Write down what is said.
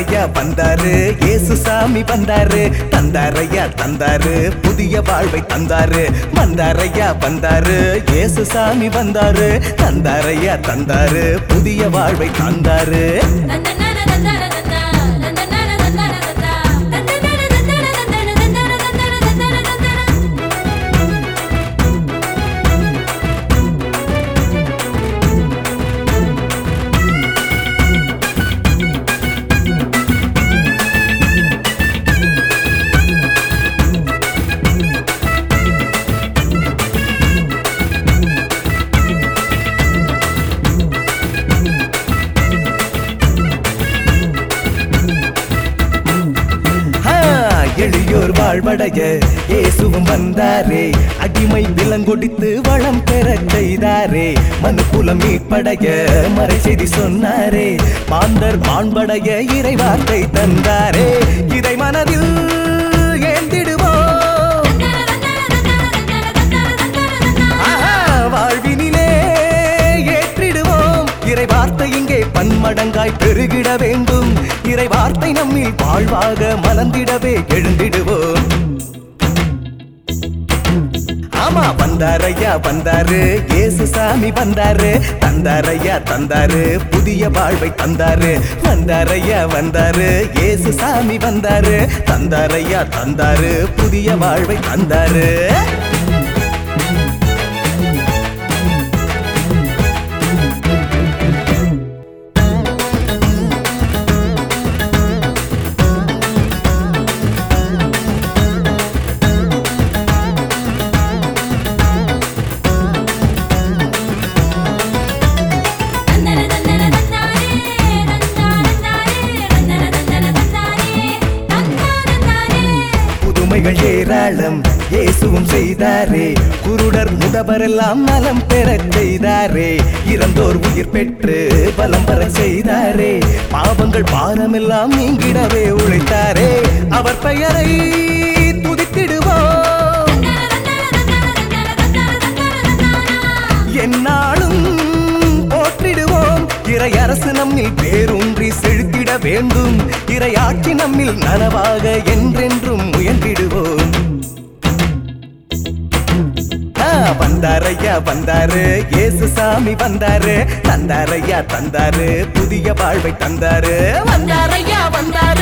வந்தாரையா வந்தாரு ஏசு சாமி வந்தாரு தந்தாரையா தந்தாரு புதிய வாழ்வை தந்தாரு வந்தாரையா வந்தாரு ஏசு சாமி வந்தாரு தந்தாரையா தந்தாரு புதிய வாழ்வை தந்தாரு ஆ, எளியோர் வாழ்வடைய இயேசுவும் வந்தாரே அடிமை விலங்கொடித்து வளம் பெறச் செய்தாரே மனுக்குலம் மீட்படைய மறை செய்தி சொன்னாரே மாந்தர் மாண்படைய இறைவார்த்தை தந்தாரே இதை மனதில் ஏந்திடுவோம் ஆஹா, வாழ்வினிலே ஏற்றிடுவோம் இறை வார்த்தை இங்கே பன்மடங்காய் பெருகிட வேண்டும் இறை வார்த்தை நம்மில் வாழ்வாக மலர்ந்திடவே எழுந்திடுவோம் ஆமா வந்தாரையா வந்தாரு ஏசு சாமி வந்தாரு தந்தாரையா தந்தாரு புதிய வாழ்வை தந்தாரு வந்தாரையா வந்தாரு ஏசு சாமி வந்தாரு தந்தாரையா தந்தாரு புதிய வாழ்வை தந்தாரு புதுமைகள் ஏராளம் இயேசுவும் செய்தாரே குருடர் முதவரெல்லாம் நலம் பெறச் செய்தாரே இறந்தோர் உயிர் பெற்று பலம் பெறச் செய்தாரே பாவங்கள் பாரமெல்லாம் நீங்கிடவே உழைத்தாரே அவர் பெயரை துதித்திடுவோம் என்னாலும் போற்றிடுவோம் இறை அரசு நம்மில் பேரூன்றி செழித்திட வேண்டும் இறை ஆட்சி நம்மில் நனவாக என்றென்றும் முயன்றிடுவோம் ஆ, வந்தாரையா வந்தாரு ஏசு சாமி வந்தாரு தந்தாரையா தந்தாரு புதிய வாழ்வை தந்தாரு வந்தாரையா வந்தாரு